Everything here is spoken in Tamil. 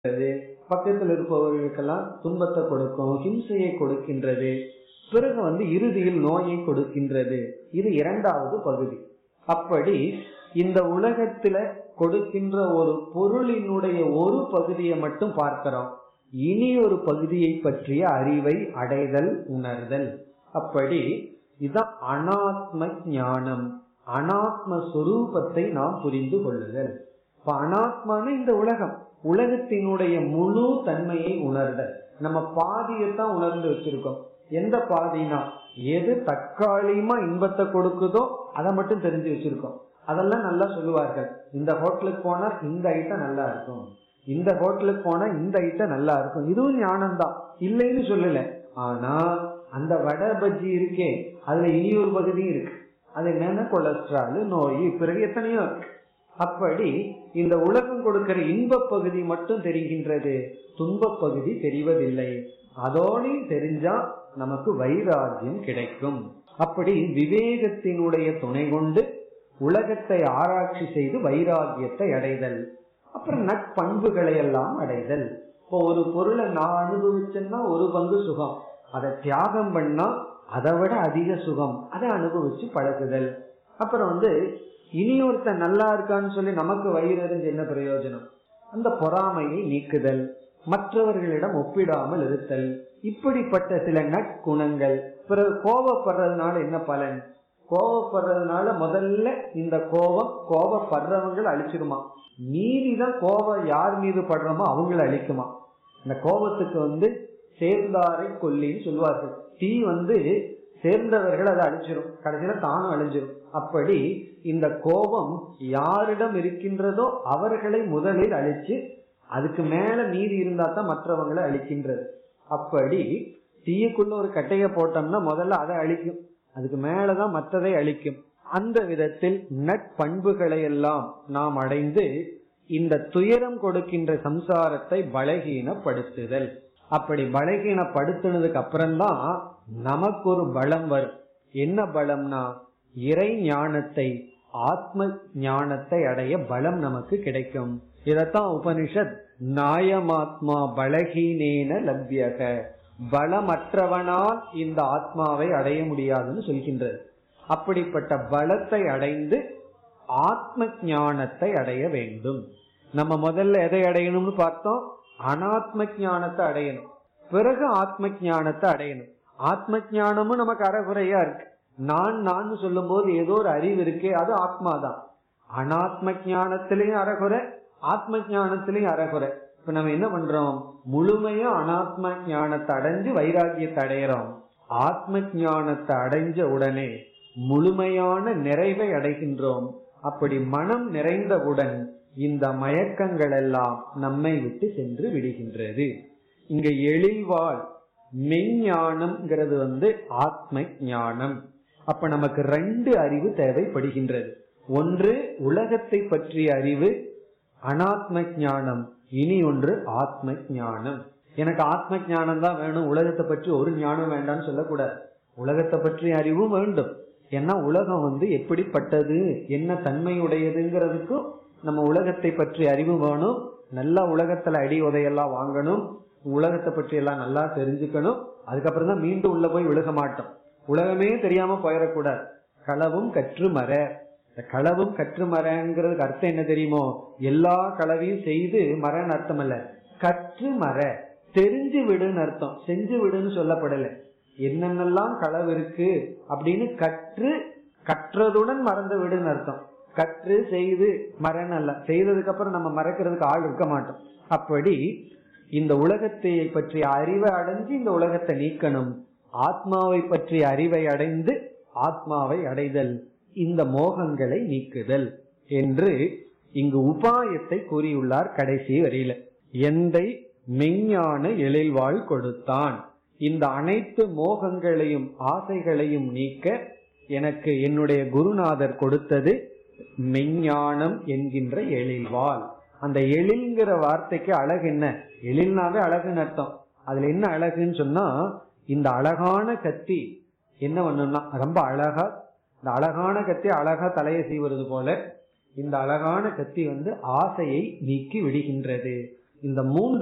கொடுக்கின்றது பக்கத்தில் இருப்பவர்களுக்கெல்லாம் துன்பத்தை கொடுக்கும் ஹிம்சையை கொடுக்கின்றது பிறகு வந்து இறுதியில் நோயை கொடுக்கின்றது இது இரண்டாவது பகுதி அப்படி இந்த உலகத்துல கொடுக்கின்ற ஒரு பொருளினுடைய ஒரு பகுதியை மட்டும் பார்க்கிறோம் இனி ஒரு பகுதியை பற்றிய அறிவை அடைதல் உணர்தல் அப்படி இதுதான் அனாத்ம ஞானம் அனாத்ம சுரூபத்தை நாம் புரிந்து கொள்ளுதல் இப்ப அனாத்மான இந்த உலகம் உலகத்தினுடைய முழு தன்மையை உணர்தல் நம்ம பாதியத்தான் உணர்ந்து வச்சிருக்கோம் எந்த பாதினா எது தற்காலிகமா இன்பத்தை கொடுக்குதோ அதை மட்டும் தெரிஞ்சு வச்சிருக்கோம் அதெல்லாம் நல்லா சொல்லுவார்கள் இந்த ஹோட்டலுக்கு போனா இந்த ஐட்டம் நல்லா இருக்கும் இந்த ஹோட்டலுக்கு போனா இந்த ஐட்டம் நல்லா இருக்கும் இதுவும் ஞானம் தான் இல்லைன்னு சொல்லல ஆனா அந்த வடை பஜ்ஜி இருக்கே அதுல இனி ஒரு பகுதி இருக்கு அது என்னன்னா கொலஸ்ட்ரால் நோய் பிறகு எத்தனையோ இருக்கு அப்படி இந்த உலகம் கொடுக்கிற இன்ப பகுதி மட்டும் தெரிகின்றது துன்ப பகுதி தெரிவதில்லை அதோடு தெரிஞ்சா நமக்கு வைராகியம் கிடைக்கும் அப்படி விவேகத்தினுடைய துணை கொண்டு உலகத்தை ஆராய்ச்சி செய்து வைராகியத்தை அடைதல் அப்புறம் நட்பண்புகளை எல்லாம் அடைதல் இப்போ ஒரு பொருளை நான் அனுபவிச்சேன்னா ஒரு பங்கு சுகம் அதை தியாகம் பண்ணா அதை விட அதிக சுகம் அதை அனுபவிச்சு பழகுதல் அப்புறம் வந்து இனி ஒருத்தன் நல்லா இருக்கான்னு சொல்லி நமக்கு வயிறு எறிஞ்சு என்ன பிரயோஜனம் அந்த பொறாமையை நீக்குதல் மற்றவர்களிடம் ஒப்பிடாமல் இருத்தல் இப்படிப்பட்ட சில நற்குணங்கள் பிறகு கோபப்படுறதுனால என்ன பலன் கோபப்படுறதுனால முதல்ல இந்த கோபம் கோபப்படுறவங்களை அழிச்சிருமா நீதிதான் கோபம் யார் மீது படுறோமோ அவங்களை அழிக்குமா இந்த கோபத்துக்கு வந்து சேர்ந்தாரை கொல்லின்னு சொல்லுவார்கள் தீ வந்து சேர்ந்தவர்கள் அதை அழிச்சிரும் கடைசியில தானும் அழிஞ்சிரும் அப்படி இந்த கோபம் யாரிடம் இருக்கின்றதோ அவர்களை முதலில் அழிச்சு அதுக்கு மேல மீதி இருந்தா தான் மற்றவங்களை அழிக்கின்றது அப்படி தீயுக்குள்ள ஒரு கட்டைய போட்டோம்னா முதல்ல அதை அழிக்கும் அதுக்கு மேலதான் மற்றதை அழிக்கும் அந்த விதத்தில் நட்பண்புகளை எல்லாம் நாம் அடைந்து இந்த துயரம் கொடுக்கின்ற சம்சாரத்தை பலகீனப்படுத்துதல் அப்படி பலகீனப்படுத்தினதுக்கு அப்புறம்தான் நமக்கு ஒரு பலம் வரும் என்ன பலம்னா இறை ஞானத்தை ஆத்ம ஞானத்தை அடைய பலம் நமக்கு கிடைக்கும் இதத்தான் உபனிஷத் நாயமாத்மா பலகீனேன லப்யக பலமற்றவனால் இந்த ஆத்மாவை அடைய முடியாதுன்னு சொல்கின்றது அப்படிப்பட்ட பலத்தை அடைந்து ஆத்ம ஞானத்தை அடைய வேண்டும் நம்ம முதல்ல எதை அடையணும்னு பார்த்தோம் அனாத்ம ஞானத்தை அடையணும் பிறகு ஆத்ம ஞானத்தை அடையணும் ஆத்ம ஞானமும் நமக்கு அறகுறையா இருக்கு நான் நான் சொல்லும் போது ஏதோ ஒரு அறிவு இருக்கே அது ஆத்மா தான் அனாத்ம ஞானத்திலையும் அறகுறை ஆத்ம ஞானத்திலையும் அறகுறை இப்ப நம்ம என்ன பண்றோம் முழுமையா அனாத்ம ஞானத்தை அடைஞ்சு வைராகியத்தை அடையிறோம் ஆத்ம ஞானத்தை அடைஞ்ச உடனே முழுமையான நிறைவை அடைகின்றோம் அப்படி மனம் நிறைந்தவுடன் இந்த மயக்கங்கள் எல்லாம் நம்மை விட்டு சென்று விடுகின்றது இங்க எழில்வாழ் மெஞ்ஞானம்ங்கிறது வந்து ஆத்ம ஞானம் அப்ப நமக்கு ரெண்டு அறிவு தேவைப்படுகின்றது ஒன்று உலகத்தை பற்றிய அறிவு அனாத்ம ஞானம் இனி ஒன்று ஆத்ம ஞானம் எனக்கு ஆத்ம ஞானம் தான் வேணும் உலகத்தை பற்றி ஒரு ஞானம் வேண்டாம்னு சொல்லக்கூடாது உலகத்தை பற்றிய அறிவும் வேண்டும் ஏன்னா உலகம் வந்து எப்படிப்பட்டது என்ன தன்மையுடையதுங்கிறதுக்கும் நம்ம உலகத்தை பற்றி அறிவு வேணும் நல்லா உலகத்துல அடி உதையெல்லாம் வாங்கணும் உலகத்தை பற்றி எல்லாம் நல்லா தெரிஞ்சுக்கணும் அதுக்கப்புறம் தான் மீண்டும் உள்ள போய் விழுக மாட்டோம் உலகமே தெரியாம போயிடக்கூடாது களவும் கற்று மர இந்த களவும் கற்று மரங்கிறதுக்கு அர்த்தம் என்ன தெரியுமோ எல்லா களவையும் செய்து மரன்னு அர்த்தம் அல்ல கற்று மர தெரிஞ்சு விடுன்னு அர்த்தம் செஞ்சு விடுன்னு சொல்லப்படல என்னென்னலாம் களவு இருக்கு அப்படின்னு கற்று கற்றதுடன் மறந்து விடுன்னு அர்த்தம் கற்று செய்து மரணம் அல்ல செய்ததுக்கு அப்புறம் நம்ம மறக்கிறதுக்கு ஆள் இருக்க மாட்டோம் அப்படி இந்த உலகத்தை பற்றிய அறிவை அடைஞ்சு இந்த உலகத்தை நீக்கணும் ஆத்மாவை பற்றிய அறிவை அடைந்து ஆத்மாவை அடைதல் இந்த மோகங்களை நீக்குதல் என்று இங்கு உபாயத்தை கூறியுள்ளார் கடைசி வரியில எந்தை மெஞ்ஞான எழில்வாழ் கொடுத்தான் இந்த அனைத்து மோகங்களையும் ஆசைகளையும் நீக்க எனக்கு என்னுடைய குருநாதர் கொடுத்தது மெஞ்ஞானம் என்கின்ற எழில்வாள் அந்த எழில்ங்கிற வார்த்தைக்கு அழகு என்ன எழில்னாவே அழகுன்னு அர்த்தம் அதுல என்ன அழகுன்னு சொன்னா இந்த அழகான கத்தி என்ன பண்ணும்னா ரொம்ப அழகா இந்த அழகான கத்தி அழகா தலையை செய்வது போல இந்த அழகான கத்தி வந்து ஆசையை நீக்கி விடுகின்றது இந்த மூன்று